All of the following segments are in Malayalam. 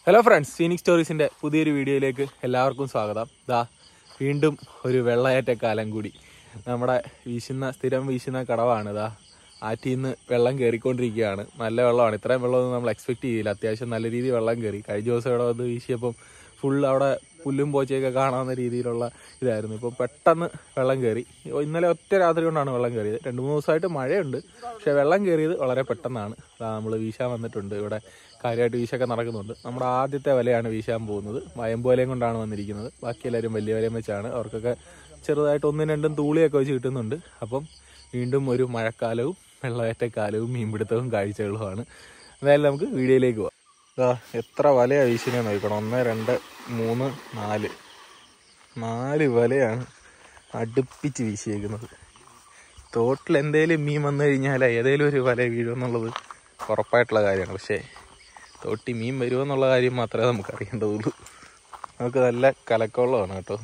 ഹലോ ഫ്രണ്ട്സ് സീനിക് സ്റ്റോറീസിന്റെ പുതിയൊരു വീഡിയോയിലേക്ക് എല്ലാവർക്കും സ്വാഗതം ദാ വീണ്ടും ഒരു വെള്ളയേറ്റ കാലം കൂടി നമ്മുടെ വീശുന്ന സ്ഥിരം വീശുന്ന കടവാണ് ദാ ആറ്റിൽ നിന്ന് വെള്ളം കയറിക്കൊണ്ടിരിക്കുകയാണ് നല്ല വെള്ളമാണ് ഇത്രയും വെള്ളമൊന്നും നമ്മൾ എക്സ്പെക്ട് ചെയ്തില്ല അത്യാവശ്യം നല്ല രീതിയിൽ വെള്ളം കയറി കഴിഞ്ഞ ദിവസം ഇവിടെ വന്ന് വീശിയപ്പം ഫുൾ അവിടെ പുല്ലും പോച്ചയൊക്കെ കാണാവുന്ന രീതിയിലുള്ള ഇതായിരുന്നു ഇപ്പോൾ പെട്ടെന്ന് വെള്ളം കയറി ഇന്നലെ ഒറ്റ രാത്രി കൊണ്ടാണ് വെള്ളം കയറിയത് രണ്ട് മൂന്ന് ദിവസമായിട്ട് മഴയുണ്ട് പക്ഷേ വെള്ളം കയറിയത് വളരെ പെട്ടെന്നാണ് നമ്മൾ വീശാൻ വന്നിട്ടുണ്ട് ഇവിടെ കാര്യമായിട്ട് വീശൊക്കെ നടക്കുന്നുണ്ട് നമ്മുടെ ആദ്യത്തെ വലയാണ് വീശാൻ പോകുന്നത് വയമ്പോലയും കൊണ്ടാണ് വന്നിരിക്കുന്നത് ബാക്കി എല്ലാവരും വലിയ വലയം വെച്ചാണ് അവർക്കൊക്കെ ചെറുതായിട്ട് ഒന്നും രണ്ടും തൂളിയൊക്കെ വെച്ച് കിട്ടുന്നുണ്ട് അപ്പം വീണ്ടും ഒരു മഴക്കാലവും വെള്ളമേറ്റക്കാലവും മീൻപിടുത്തവും കാഴ്ചകളുമാണ് എന്തായാലും നമുക്ക് വീഡിയോയിലേക്ക് പോവാം ഇതാ എത്ര വലയാ വീശിനെ നോക്കണം ഒന്ന് രണ്ട് മൂന്ന് നാല് നാല് വലയാണ് അടുപ്പിച്ച് വീശിയേക്കുന്നത് തോട്ടിൽ എന്തേലും മീൻ വന്നു കഴിഞ്ഞാൽ ഏതേലും ഒരു വല വീഴുമെന്നുള്ളത് ഉറപ്പായിട്ടുള്ള കാര്യമാണ് പക്ഷേ തോട്ടി മീൻ വരുമെന്നുള്ള കാര്യം മാത്രമേ നമുക്ക് അറിയേണ്ടതുള്ളൂ നമുക്ക് നല്ല കലക്കവെള്ളമാണ് കേട്ടോ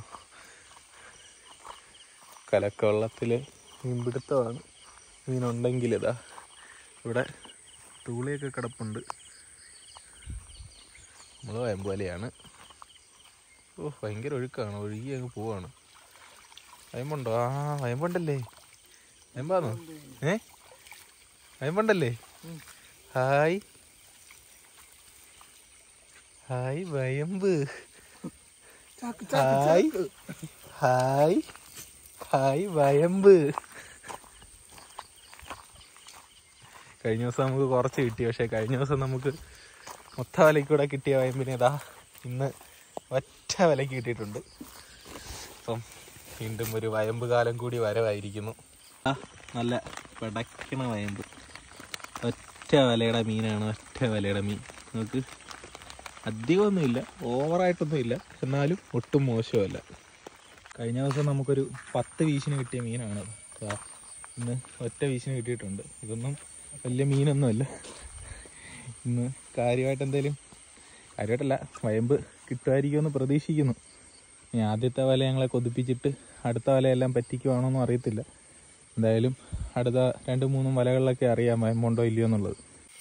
കലക്കവെള്ളത്തിൽ മീൻപിടുത്തമാണ് മീനുണ്ടെങ്കിൽ ഇതാ ഇവിടെ തൂളിയൊക്കെ കിടപ്പുണ്ട് നമ്മൾ വയമ്പുവലയാണ് ഓ ഭയങ്കര ഒഴുക്കാണ് ഒഴുകി അങ്ങ് പോവാണ് വയമ്പുണ്ടോ ആ വയമ്പുണ്ടല്ലേ വയമ്പാന്നോ ഏ വയമ്പുണ്ടല്ലേ ഹായ് ഹായ് വയമ്പ് ഹായ് ഹായ് ഹായ് വയമ്പ് കഴിഞ്ഞ ദിവസം നമുക്ക് കുറച്ച് കിട്ടി പക്ഷെ കഴിഞ്ഞ ദിവസം നമുക്ക് മൊത്ത വിലയ്ക്ക് കൂടെ കിട്ടിയ വയമ്പിന് ഇതാ ഇന്ന് ഒറ്റ വിലയ്ക്ക് കിട്ടിയിട്ടുണ്ട് അപ്പം വീണ്ടും ഒരു വയമ്പ് കാലം കൂടി വരവായിരിക്കുന്നു ആ നല്ല പിടക്കണ വയമ്പ് ഒറ്റ വിലയുടെ മീനാണ് ഒറ്റ വിലയുടെ മീൻ നമുക്ക് അധികമൊന്നുമില്ല ഓവറായിട്ടൊന്നുമില്ല എന്നാലും ഒട്ടും മോശമല്ല കഴിഞ്ഞ ദിവസം നമുക്കൊരു പത്ത് വീശിന് കിട്ടിയ മീനാണ് ദാ ഇന്ന് ഒറ്റ വീശിന് കിട്ടിയിട്ടുണ്ട് ഇതൊന്നും വലിയ മീനൊന്നുമല്ല ഇന്ന് കാര്യമായിട്ട് എന്തേലും കാര്യമായിട്ടല്ല വയമ്പ് കിട്ടുമായിരിക്കുമെന്ന് പ്രതീക്ഷിക്കുന്നു ഇനി ആദ്യത്തെ വല ഞങ്ങളെ കൊതിപ്പിച്ചിട്ട് അടുത്ത വലയെല്ലാം പറ്റിക്കുവാണോന്നും അറിയത്തില്ല എന്തായാലും അടുത്ത രണ്ട് മൂന്നും വലകളിലൊക്കെ അറിയാം വയമ്പുണ്ടോ ഇല്ലയോ എന്നുള്ളത്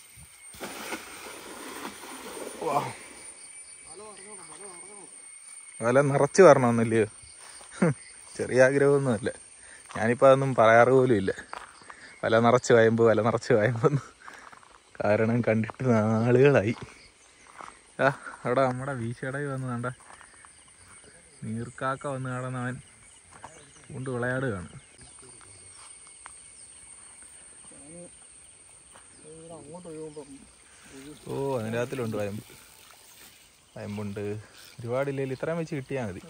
വല നിറച്ച് വരണമെന്നില്ലയോ ചെറിയ ആഗ്രഹമൊന്നുമല്ല ഞാനിപ്പോൾ അതൊന്നും പറയാറ് പോലും ഇല്ല വല നിറച്ച് വയമ്പ് വല നിറച്ച് വയമ്പെന്ന് കാരണം കണ്ടിട്ട് നാളുകളായി ആ അവിടെ നമ്മുടെ വീശടയിൽ വന്ന് കണ്ട നീർക്കാക്ക വന്ന് കാണുന്നവൻ കൊണ്ട് വിളയാടുകയാണ് ഓ അതിനകത്തിലുണ്ട് വയമ്പ് വയമ്പുണ്ട് ഒരുപാടില്ലെങ്കിൽ ഇത്രയും വെച്ച് കിട്ടിയാൽ മതി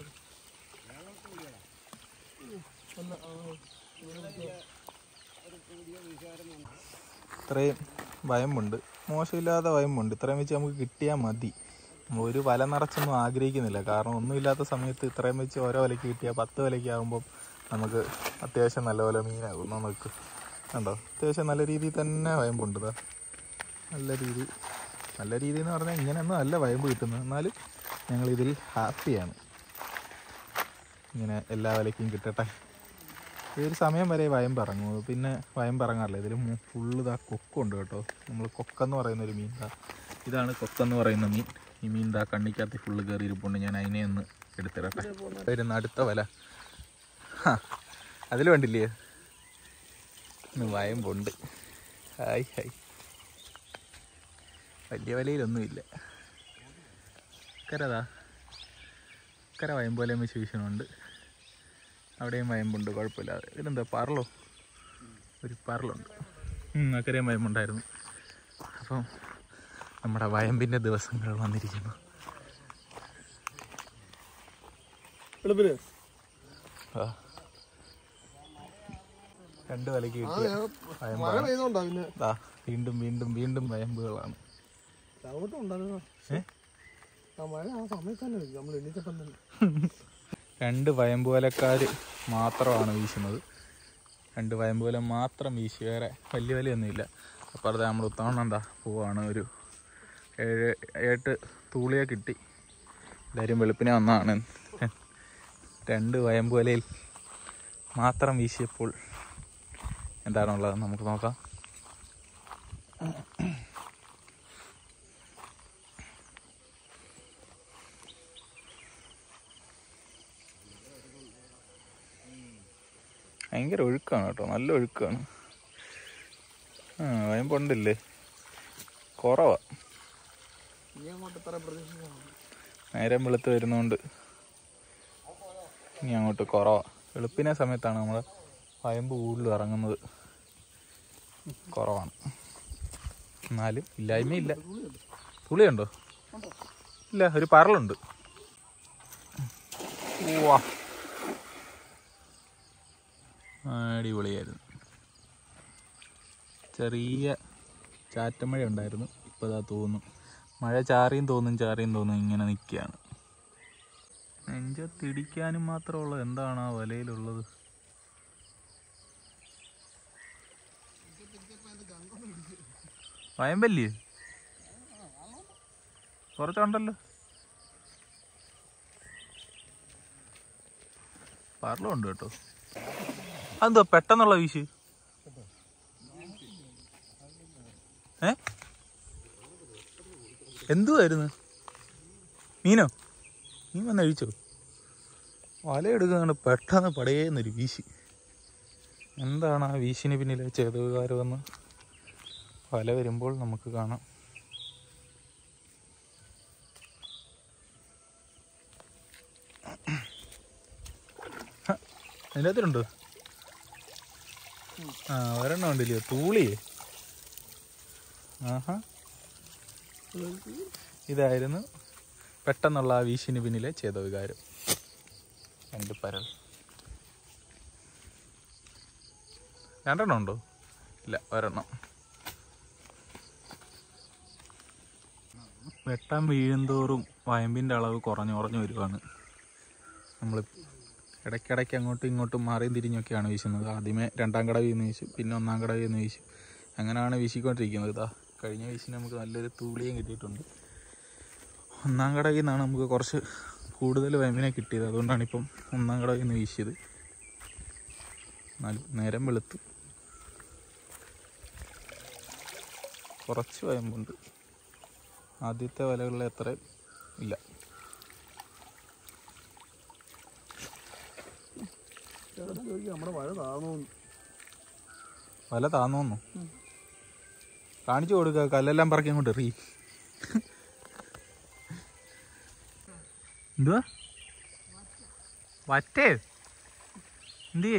ഇത്രയും വയമ്പുണ്ട് മോശമില്ലാത്ത വയമ്പുണ്ട് ഇത്രയും വെച്ച് നമുക്ക് കിട്ടിയാൽ മതി നമ്മൾ ഒരു വല നിറച്ചൊന്നും ആഗ്രഹിക്കുന്നില്ല കാരണം ഒന്നുമില്ലാത്ത സമയത്ത് ഇത്രയും വെച്ച് ഓരോ വിലയ്ക്ക് കിട്ടിയാൽ പത്ത് വിലയ്ക്ക് ആകുമ്പം നമുക്ക് അത്യാവശ്യം നല്ലപോലെ മീനാകും നമുക്ക് കണ്ടോ അത്യാവശ്യം നല്ല രീതിയിൽ തന്നെ വയമ്പുണ്ട് ഇതാ നല്ല രീതി നല്ല രീതി എന്ന് പറഞ്ഞാൽ ഇങ്ങനെയൊന്നും അല്ല വയമ്പ് കിട്ടുന്നത് എന്നാലും ഞങ്ങളിതിൽ ഹാപ്പിയാണ് ഇങ്ങനെ എല്ലാ വിലയ്ക്കും കിട്ടട്ടെ ഈ ഒരു സമയം വരെ വയമ്പ് ഇറങ്ങും പിന്നെ വയമ്പ് ഇറങ്ങാറില്ല ഇതിൽ ഫുള്ള് ഇതാ കൊക്കുണ്ട് കേട്ടോ നമ്മൾ കൊക്കെന്ന് പറയുന്ന ഒരു മീൻ ഇതാ ഇതാണ് കൊക്കെന്ന് പറയുന്ന മീൻ ഈ മീൻ ഇതാ കണ്ണിക്കകത്ത് ഫുള്ള് കയറി ഇരിപ്പുണ്ട് ഞാൻ അതിനെ ഒന്ന് എടുത്തിടട്ടെ വരുന്ന അടുത്ത വല അതിൽ വേണ്ടില്ലേ ഇന്ന് വയമ്പുണ്ട് ഹായ് ഹായ് വലിയ വിലയിലൊന്നുമില്ല കരതാ കര വയമ്പോലയും വെച്ച് വീശണമുണ്ട് അവിടെയും വയമ്പുണ്ട് കുഴപ്പമില്ലാതെ ഇതെന്താ പറളോ ഒരു പറളുണ്ട് അക്കരയും വയമ്പുണ്ടായിരുന്നു അപ്പം നമ്മുടെ വയമ്പിൻ്റെ ദിവസങ്ങൾ വന്നിരിക്കുന്നു ആ. രണ്ട് വിലക്ക് കിട്ടിയ വയമ്പാണ് ദാ, വീണ്ടും വീണ്ടും വീണ്ടും വയമ്പുകളാണ് ഏ? രണ്ട് വയമ്പുവലക്കാർ മാത്രമാണ് വീശുന്നത് രണ്ട് വയമ്പുവല മാത്രം വീശി വേറെ വലിയ വിലയൊന്നുമില്ല അപ്പുറത്തെ നമ്മൾ ഉത്തമണ്ണണ്ട പോവാണ് ഒരു ഏഴ് എട്ട് തൂളിയെ കിട്ടി എല്ലാവരും വെളുപ്പിനെ വന്നതാണ് രണ്ട് വയമ്പുവലയിൽ മാത്രം വീശിയപ്പോൾ എന്താണുള്ളത് നമുക്ക് നോക്കാം ഭയങ്കര ഒഴുക്കാണ് കേട്ടോ നല്ല ഒഴുക്കാണ് ആ വയമ്പുണ്ടില്ലേ കുറവാ ഇനി അങ്ങോട്ട് ഇത്ര പ്രതീക്ഷിക്കണം നേരം വെളുത്ത് വരുന്നോണ്ട് ഇനി അങ്ങോട്ട് കുറവാ വെളുപ്പിനെ സമയത്താണ് നമ്മൾ വയമ്പ് കൂടുതൽ ഇറങ്ങുന്നത് കുറവാണ് എന്നാലും ഇല്ലായ്മയില്ല തുളിയുണ്ടോ ഇല്ല ഒരു പറലുണ്ട് വാ അടിപൊളിയായിരുന്നു ചെറിയ ചാറ്റമഴ ഉണ്ടായിരുന്നു ഇപ്പോൾ ഇതാ തോന്നുന്നു മഴ ചാറിയും തോന്നും ചാറിയും തോന്നും ഇങ്ങനെ നിൽക്കുകയാണ് നെഞ്ചത്തിടിക്കാനും മാത്രമുള്ള എന്താണ് ആ വലയിലുള്ളത് വയമ്പല്ലേ കുറച്ചുണ്ടല്ലോ പറലുണ്ട് കേട്ടോ അതെന്താ പെട്ടെന്നുള്ള വീശ് ഏ എന്തുവായിരുന്നു മീനോ മീൻ വന്ന് അഴിച്ചോ വല എടുക്കുന്നുണ്ട് പെട്ടെന്ന് പടയേന്നൊരു വീശി എന്താണ് ആ വീശിന് പിന്നിലെ ചേതവുകാരെന്ന് വല വരുമ്പോൾ നമുക്ക് കാണാം ഹ, അതിൻ്റെ അകത്തിലുണ്ടോ ആ ഒരെണ്ണം ഉണ്ടല്ലോ തൂളിയേ ആഹാ ഇതായിരുന്നു പെട്ടെന്നുള്ള ആ വീശിന് പിന്നിലെ ചേതവികാരം രണ്ട് പരൽ രണ്ടെണ്ണം ഉണ്ടോ ഇല്ല ഒരെണ്ണം വെട്ടം വീഴുന്തോറും വയമ്പിൻ്റെ അളവ് കുറഞ്ഞു കുറഞ്ഞു വരുവാണ് നമ്മൾ ഇടയ്ക്കിടയ്ക്ക് അങ്ങോട്ടും ഇങ്ങോട്ടും മാറിയും തിരിഞ്ഞൊക്കെയാണ് വീശുന്നത് ആദ്യമേ രണ്ടാം കടവിൽ നിന്ന് വീശും പിന്നെ ഒന്നാം കടവിൽ നിന്ന് വീശും അങ്ങനെയാണ് വീശിക്കൊണ്ടിരിക്കുന്നത് ഇതാ കഴിഞ്ഞ വീശിന് നമുക്ക് നല്ലൊരു തൂളിയും കിട്ടിയിട്ടുണ്ട് ഒന്നാം കടവിൽ നിന്നാണ് നമുക്ക് കുറച്ച് കൂടുതൽ വയമ്പിനെ കിട്ടിയത് അതുകൊണ്ടാണ് ഇപ്പം ഒന്നാം കടവിൽ നിന്ന് വീശിയത് എന്നാലും നേരം വെളുത്തു കുറച്ച് വയമ്പുണ്ട് ആദ്യത്തെ വലകളിലെ അത്ര ഇല്ല ചേട്ടൻ ചോദിക്കും നമ്മുടെ മഴ താന്നു വല താന്നോന്നു കാണിച്ചു കൊടുക്കുക കല്ലെല്ലാം പറക്കി അങ്ങോട്ട് എറി എന്തുവാ വറ്റേ എന്തി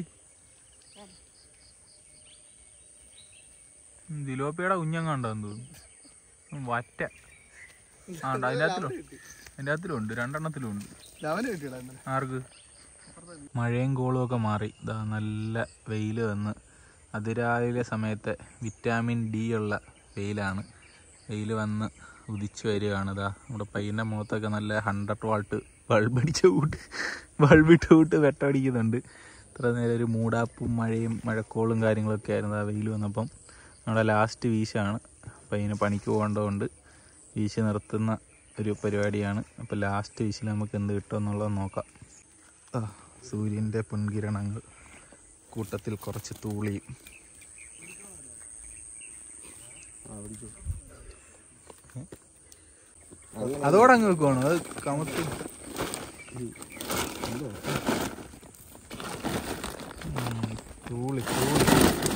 ദിലോപ്പിയുടെ കുഞ്ഞങ്ങാണ്ടോ തോന്നുന്നു വറ്റ ആ ഉണ്ട് അതിൻ്റെ അകത്തിലും അതിൻ്റെ അകത്തിലും ഉണ്ട് രണ്ടെണ്ണത്തിലും ഉണ്ട് രാവിലെ കിട്ടിയടാ ഇന്നലെ ആർക്ക് മഴയും കോളും ഒക്കെ മാറി ഇതാ നല്ല വെയിൽ വന്ന് അതിരാവിലെ സമയത്തെ വിറ്റാമിൻ ഡി ഉള്ള വെയിലാണ് വെയിൽ വന്ന് ഉദിച്ചു വരികയാണ് ഇതാ നമ്മുടെ പയ്യൻ്റെ മുഖത്തൊക്കെ നല്ല ഹൺഡ്രഡ് വാൾട്ട് ബൾബടിച്ച കൂട്ട് ബൾബിട്ട് കൂട്ട് വെട്ടടിക്കുന്നുണ്ട് ഇത്ര നേരം ഒരു മൂടാപ്പും മഴയും മഴക്കോളും കാര്യങ്ങളൊക്കെ ആയിരുന്നു ആ വെയിൽ വന്നപ്പം നമ്മുടെ ലാസ്റ്റ് വീശാണ് പയ്യന് പണിക്ക് പോകേണ്ടതുകൊണ്ട് വീശി നിർത്തുന്ന ഒരു പരിപാടിയാണ് അപ്പോൾ ലാസ്റ്റ് വീശിൽ നമുക്ക് എന്ത് കിട്ടും എന്നുള്ളത് നോക്കാം ആ സൂര്യൻ്റെ പൊൻകിരണങ്ങൾ കൂട്ടത്തിൽ കുറച്ച് തൂളിയും അതോടെ അങ്ങ് വെക്കുവാണോ അത് കമത്ത് ഉം, തൂളി തൂളി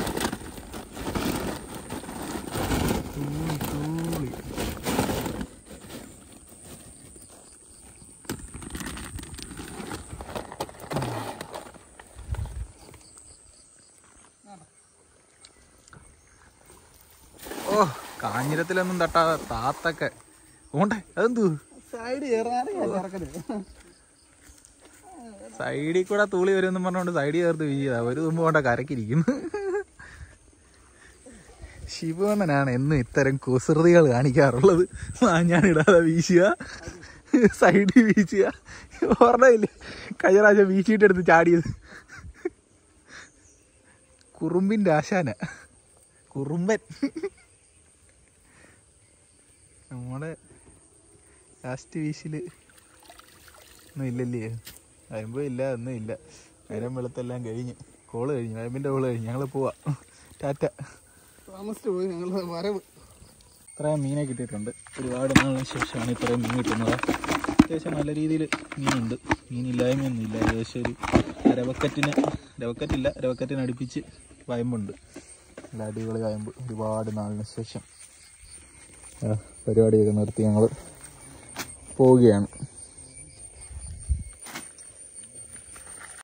തൂളി തൂളി ഓ കാഞ്ഞിരത്തിലൊന്നും തട്ടാതെ താത്തൊക്കെ ഓണ്ടേ അതെന്തു സൈഡ് കയറാനേ ഇറക്കല് സൈഡിൽ കൂടെ തൂളി വരുമെന്നും പറഞ്ഞുകൊണ്ട് സൈഡിൽ ചേർത്ത് വീശിയതാ ഒരു തുമ്പ് കൊണ്ട കരക്കിരിക്കുന്നു ശിവണ്ണനാണ് എന്നും ഇത്തരം കുസൃതികൾ കാണിക്കാറുള്ളത് മാഞ്ഞാണിടാതെ വീശുക സൈഡിൽ വീശുക ഓർമ്മയില്ലേ കഴിഞ്ഞ പ്രാവശ്യം വീശിയിട്ടെടുത്ത് ചാടിയത് കുറുമ്പിൻ്റെ ആശാന കുറുമ്പൻ നമ്മുടെ ലാസ്റ്റ് വീശില് ഒന്നും ഇല്ലല്ലേ വരുമ്പോ ഇല്ല ഒന്നും ഇല്ല നേരം വെളുത്തെല്ലാം കഴിഞ്ഞ് കോള് കഴിഞ്ഞു വയമ്പിൻ്റെ കോള് കഴിഞ്ഞ് ഞങ്ങൾ പോവാ ടാറ്റ താമസിച്ചു പോയി ഞങ്ങളുടെ വരവ് ഇത്രയും മീനെ കിട്ടിയിട്ടുണ്ട് ഒരുപാട് നാളിന് ശേഷമാണ് ഇത്രയും മീൻ കിട്ടുന്നത് അത്യാവശ്യം നല്ല രീതിയിൽ മീനുണ്ട് മീനില്ലായ്മയൊന്നും ഇല്ല ഏകദേശം ഒരു അര ബക്കറ്റിന് രവക്കറ്റ് ഇല്ല രവക്കറ്റിന് അടുപ്പിച്ച് വയമ്പുണ്ട് നല്ല അടിപൊളി വയമ്പ് ഒരുപാട് നാളിന് ശേഷം ആ, പരിപാടിയൊക്കെ നിർത്തി ഞങ്ങൾ പോവുകയാണ്